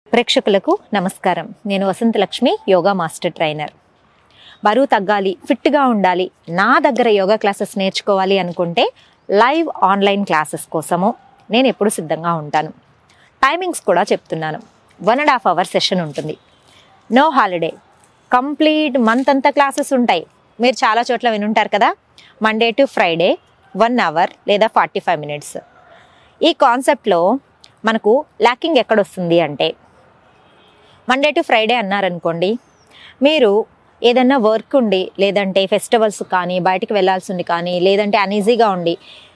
ప్రేక్షకులకు నమస్కారం నేను Vasantha Lakshmi yoga master trainer బరువు తగ్గాలి ఫిట్గా ఉండాలి నా దగ్గర యోగా క్లాసెస్ నేర్చుకోవాలి అనుకుంటే లైవ్ ఆన్లైన్ క్లాసెస్ కోసము నేను ఎప్పుడు సిద్ధంగా ఉంటాను టైమింగ్స్ కూడా చెప్తున్నాను one and half hour session ఉంటుంది నో హాలిడే కంప్లీట్ మంత్ అంతా క్లాసెస్ ఉంటాయి మీరు చాలా చోట్ల వినుంటారు కదా Monday to Friday one hour లేదా ఫార్టీ ఫైవ్ మినిట్స్ ఈ కాన్సెప్ట్లో మనకు ల్యాకింగ్ ఎక్కడొస్తుంది అంటే మండే టు ఫ్రైడే అన్నారనుకోండి మీరు ఏదన్నా వర్క్ ఉండి లేదంటే ఫెస్టివల్స్ కానీ బయటికి వెళ్ళాల్సి ఉంది కానీ లేదంటే అనీజీగా ఉండి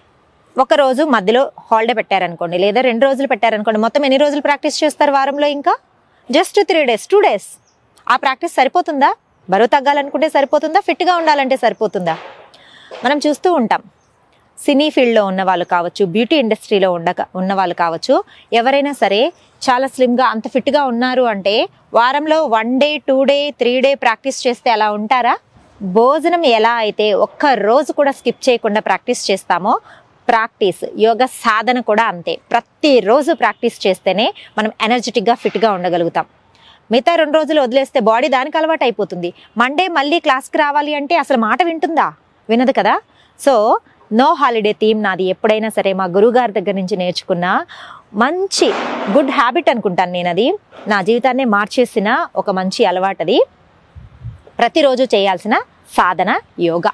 ఒక రోజు మధ్యలో హాలిడే పెట్టారనుకోండి లేదా రెండు రోజులు పెట్టారనుకోండి మొత్తం ఎన్ని రోజులు ప్రాక్టీస్ చేస్తారు వారంలో ఇంకా just three days two days ఆ ప్రాక్టీస్ సరిపోతుందా బరువు తగ్గాలనుకుంటే సరిపోతుందా ఫిట్గా ఉండాలంటే సరిపోతుందా మనం చూస్తూ ఉంటాం సినీ ఫీల్డ్లో ఉన్న వాళ్ళు కావచ్చు బ్యూటీ ఇండస్ట్రీలో ఉండక ఉన్న వాళ్ళు కావచ్చు ఎవరైనా సరే చాలా స్లిమ్గా అంత ఫిట్గా ఉన్నారు అంటే వారంలో one day two day three day practice చేస్తే అలా ఉంటారా భోజనం ఎలా అయితే ఒక్క రోజు కూడా స్కిప్ చేయకుండా ప్రాక్టీస్ చేస్తామో ప్రాక్టీస్ యోగా సాధన కూడా అంతే ప్రతిరోజు ప్రాక్టీస్ చేస్తేనే మనం ఎనర్జెటిక్గా ఫిట్గా ఉండగలుగుతాం మిగతా రెండు రోజులు వదిలేస్తే బాడీ దానికి అలవాటు అయిపోతుంది మండే మళ్ళీ క్లాస్కి రావాలి అంటే అసలు మాట వింటుందా వినదు కదా సో నో హాలిడే థీమ్ నాది ఎప్పుడైనా సరే మా గురువుగారి దగ్గర నుంచి నేర్చుకున్న మంచి గుడ్ హ్యాబిట్ అనుకుంటాను నేను అది నా జీవితాన్ని మార్చేసిన ఒక మంచి అలవాటది ప్రతిరోజు చేయాల్సిన సాధన యోగా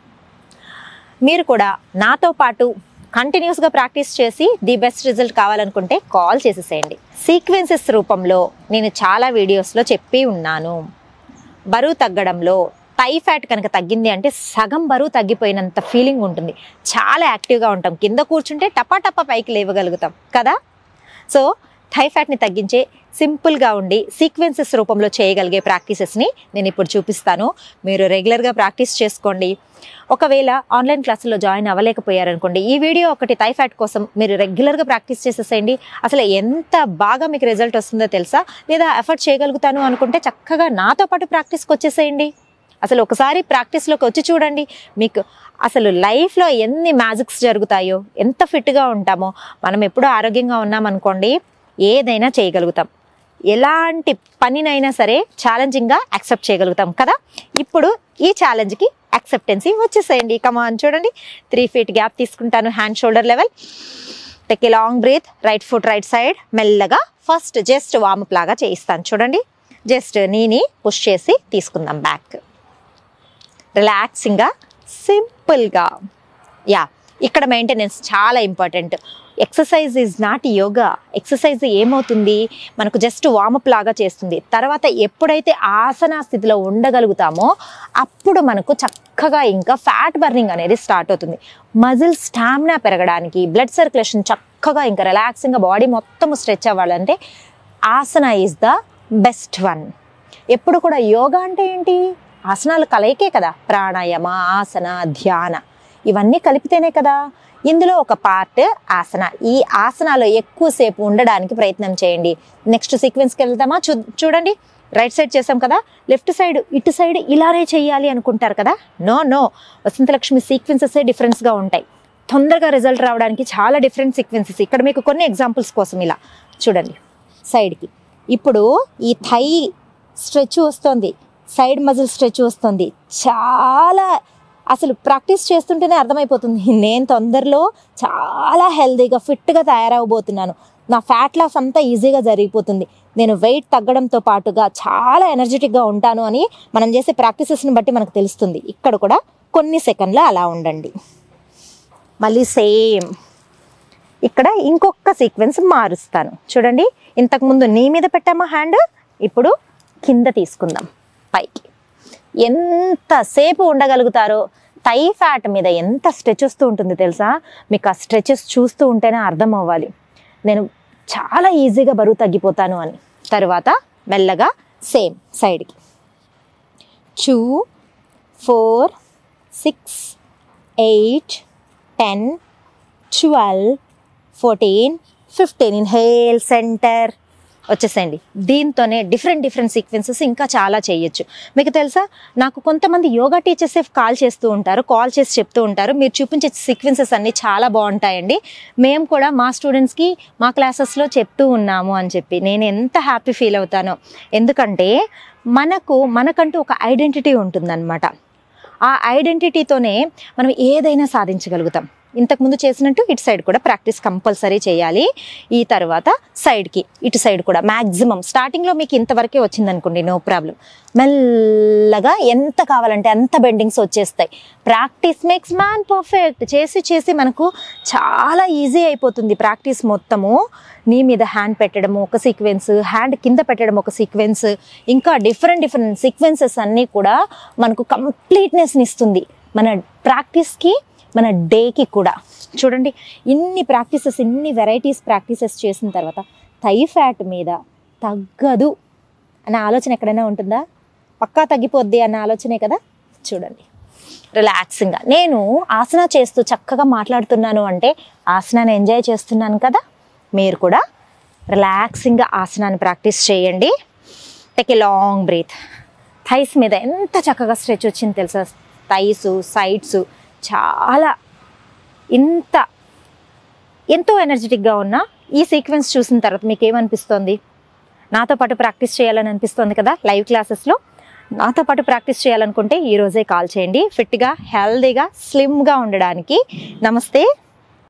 మీరు కూడా నాతో పాటు కంటిన్యూస్గా ప్రాక్టీస్ చేసి ది బెస్ట్ రిజల్ట్ కావాలనుకుంటే కాల్ చేసేసేయండి సీక్వెన్సెస్ రూపంలో నేను చాలా వీడియోస్లో చెప్పి ఉన్నాను బరువు తగ్గడంలో థై ఫ్యాట్ కనుక తగ్గింది అంటే సగం బరువు తగ్గిపోయినంత ఫీలింగ్ ఉంటుంది చాలా యాక్టివ్గా ఉంటాం కింద కూర్చుంటే టపా టపా పైకి లేవగలుగుతాం కదా సో థై ఫ్యాట్ని తగ్గించే సింపుల్గా ఉండి సీక్వెన్సెస్ రూపంలో చేయగలిగే ప్రాక్టీసెస్ని నేను ఇప్పుడు చూపిస్తాను మీరు రెగ్యులర్గా ప్రాక్టీస్ చేసుకోండి ఒకవేళ ఆన్లైన్ క్లాసుల్లో జాయిన్ అవ్వలేకపోయారనుకోండి ఈ వీడియో ఒకటి థై ఫ్యాట్ కోసం మీరు రెగ్యులర్గా ప్రాక్టీస్ చేసేసేయండి అసలు ఎంత బాగా మీకు రిజల్ట్ వస్తుందో తెలుసా లేదా ఎఫర్ట్ చేయగలుగుతాను అనుకుంటే చక్కగా నాతో పాటు ప్రాక్టీస్కి వచ్చేసేయండి అసలు ఒకసారి ప్రాక్టీస్లోకి వచ్చి చూడండి మీకు అసలు లైఫ్లో ఎన్ని మ్యాజిక్స్ జరుగుతాయో ఎంత ఫిట్గా ఉంటామో మనం ఎప్పుడూ ఆరోగ్యంగా ఉన్నామనుకోండి ఏదైనా చేయగలుగుతాం ఎలాంటి పనినైనా సరే ఛాలెంజింగ్గా యాక్సెప్ట్ చేయగలుగుతాం కదా ఇప్పుడు ఈ ఛాలెంజ్కి యాక్సెప్టెన్సీ వచ్చేసేయండి కమాన్ చూడండి త్రీ ఫీట్ గ్యాప్ తీసుకుంటాను hand shoulder level take a long breath right foot right side మెల్లగా ఫస్ట్ జస్ట్ వామప్ లాగా చేయిస్తాను చూడండి జస్ట్ నీని పుష్ చేసి తీసుకుందాం బ్యాక్ రిలాక్సింగ్గా సింపుల్గా యా ఇక్కడ మెయింటెనెన్స్ చాలా important exercise is not yoga exercise ఏమవుతుంది మనకు జస్ట్ వామప్ లాగా చేస్తుంది తర్వాత ఎప్పుడైతే ఆసన స్థితిలో ఉండగలుగుతామో అప్పుడు మనకు చక్కగా ఇంకా ఫ్యాట్ బర్నింగ్ అనేది స్టార్ట్ అవుతుంది మజిల్ స్టామినా పెరగడానికి బ్లడ్ సర్క్యులేషన్ చక్కగా ఇంకా రిలాక్సింగ్గా బాడీ మొత్తం స్ట్రెచ్ అవ్వాలంటే asana is the best one ఎప్పుడు కూడా యోగా అంటే ఏంటి ఆసనాలు కలయికే కదా ప్రాణాయామ ఆసన ధ్యాన ఇవన్నీ కలిపితేనే కదా ఇందులో ఒక పార్ట్ ఆసన ఈ ఆసనాలో ఎక్కువసేపు ఉండడానికి ప్రయత్నం చేయండి నెక్స్ట్ సీక్వెన్స్కి వెళ్దామా చూ చూడండి రైట్ సైడ్ చేసాం కదా లెఫ్ట్ సైడ్ ఇటు సైడ్ ఇలానే చేయాలి అనుకుంటారు కదా నో నో వసంతలక్ష్మి సీక్వెన్సెస్ డిఫరెన్స్గా ఉంటాయి తొందరగా రిజల్ట్ రావడానికి చాలా డిఫరెంట్ సీక్వెన్సెస్ ఇక్కడ మీకు కొన్ని ఎగ్జాంపుల్స్ కోసం ఇలా చూడండి సైడ్కి ఇప్పుడు ఈ థై స్ట్రెచ్ వస్తుంది సైడ్ మజిల్ స్ట్రెచ్ వస్తుంది చాలా అసలు ప్రాక్టీస్ చేస్తుంటేనే అర్థమైపోతుంది నేను తొందరలో చాలా హెల్తీగా ఫిట్గా తయారవబోతున్నాను నా ఫ్యాట్ లాస్ అంతా ఈజీగా జరిగిపోతుంది నేను వెయిట్ తగ్గడంతో పాటుగా చాలా ఎనర్జెటిక్గా ఉంటాను అని మనం చేసే ప్రాక్టీసెస్ని బట్టి మనకు తెలుస్తుంది ఇక్కడ కూడా కొన్ని సెకండ్లు అలా ఉండండి మళ్ళీ సేమ్ ఇక్కడ ఇంకొక సీక్వెన్స్ మారుస్తాను చూడండి ఇంతకుముందు నీ మీద పెట్టామా హ్యాండ్ ఇప్పుడు కింద తీసుకుందాం పైకి ఎంతసేపు ఉండగలుగుతారో థై ఫ్యాట్ మీద ఎంత స్ట్రెచ్ వస్తూ ఉంటుంది తెలుసా మీకు ఆ స్ట్రెచెస్ చూస్తూ ఉంటేనే అర్థం అవ్వాలి నేను చాలా ఈజీగా బరువు తగ్గిపోతాను అని తర్వాత మెల్లగా సేమ్ సైడ్కి two four six eight ten twelve fourteen fifteen inhale centre వచ్చేసేయండి దీంతోనే డిఫరెంట్ డిఫరెంట్ సీక్వెన్సెస్ ఇంకా చాలా చేయొచ్చు మీకు తెలుసా నాకు కొంతమంది యోగా టీచర్స్ కాల్ చేస్తూ ఉంటారు కాల్ చేసి చెప్తూ ఉంటారు మీరు చూపించే సీక్వెన్సెస్ అన్నీ చాలా బాగుంటాయండి మేము కూడా మా స్టూడెంట్స్కి మా క్లాసెస్లో చెప్తూ ఉన్నాము అని చెప్పి నేను ఎంత హ్యాపీ ఫీల్ అవుతానో ఎందుకంటే మనకు మనకంటూ ఒక ఐడెంటిటీ ఉంటుందన్నమాట ఆ ఐడెంటిటీతోనే మనం ఏదైనా సాధించగలుగుతాం ఇంతకుముందు చేసినట్టు ఇటు సైడ్ కూడా ప్రాక్టీస్ కంపల్సరీ చేయాలి ఈ తర్వాత సైడ్కి ఇటు సైడ్ కూడా మ్యాక్సిమం స్టార్టింగ్లో మీకు ఇంతవరకే వచ్చిందనుకోండి నో ప్రాబ్లం మెల్లగా ఎంత కావాలంటే అంత బెండింగ్స్ వచ్చేస్తాయి ప్రాక్టీస్ మేక్స్ మ్యాన్ పర్ఫెక్ట్ చేసి చేసి మనకు చాలా ఈజీ అయిపోతుంది ప్రాక్టీస్ మొత్తము నీ మీద హ్యాండ్ పెట్టడము ఒక సీక్వెన్స్ హ్యాండ్ కింద పెట్టడం ఒక సీక్వెన్స్ ఇంకా డిఫరెంట్ డిఫరెంట్ సీక్వెన్సెస్ అన్నీ కూడా మనకు కంప్లీట్నెస్ని ఇస్తుంది మన ప్రాక్టీస్కి మన డేకి కూడా చూడండి ఇన్ని ప్రాక్టీసెస్ ఇన్ని వెరైటీస్ ప్రాక్టీసెస్ చేసిన తర్వాత థై ఫ్యాట్ మీద తగ్గదు అనే ఆలోచన ఎక్కడైనా ఉంటుందా పక్కా తగ్గిపోద్ది అన్న ఆలోచనే కదా చూడండి రిలాక్సింగ్గా నేను ఆసన చేస్తూ చక్కగా మాట్లాడుతున్నాను అంటే ఆసనాన్ని ఎంజాయ్ చేస్తున్నాను కదా మీరు కూడా రిలాక్సింగ్గా ఆసనాన్ని ప్రాక్టీస్ చేయండి take a long breath thighs మీద ఎంత చక్కగా స్ట్రెచ్ వచ్చింది తెలుసా థైస్ సైడ్స్ చాలా ఇంత ఎంతో ఎనర్జెటిక్గా ఉన్న ఈ సీక్వెన్స్ చూసిన తర్వాత మీకు ఏమనిపిస్తోంది నాతో పాటు ప్రాక్టీస్ చేయాలని అనిపిస్తోంది కదా లైవ్ క్లాసెస్లో నాతో పాటు ప్రాక్టీస్ చేయాలనుకుంటే ఈరోజే కాల్ చేయండి ఫిట్గా హెల్దీగా స్లిమ్గా ఉండడానికి నమస్తే